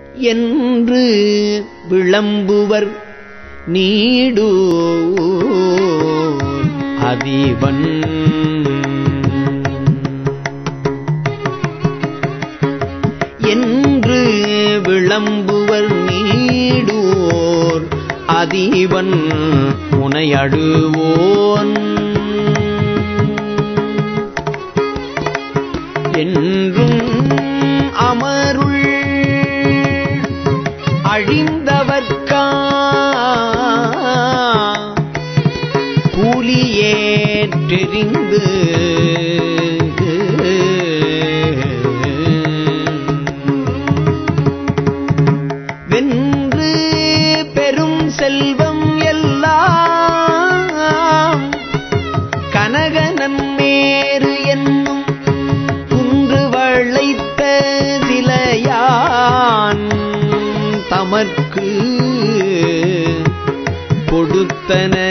என்று விளம்புவர் நீடு அதிவன் என்று விளம்புவர் நீடோர் அதிவன் முனையடுவோன் என்றும் அமருள் அழிந்தவர்க்கா கூலியேற்றெறிந்து வென்று பெரும் செல்வம் எல்லாம் கனக நன்மேறு என்னும் குன்று வளைத்த சிலையான் தமர்க்கு கொடுத்தன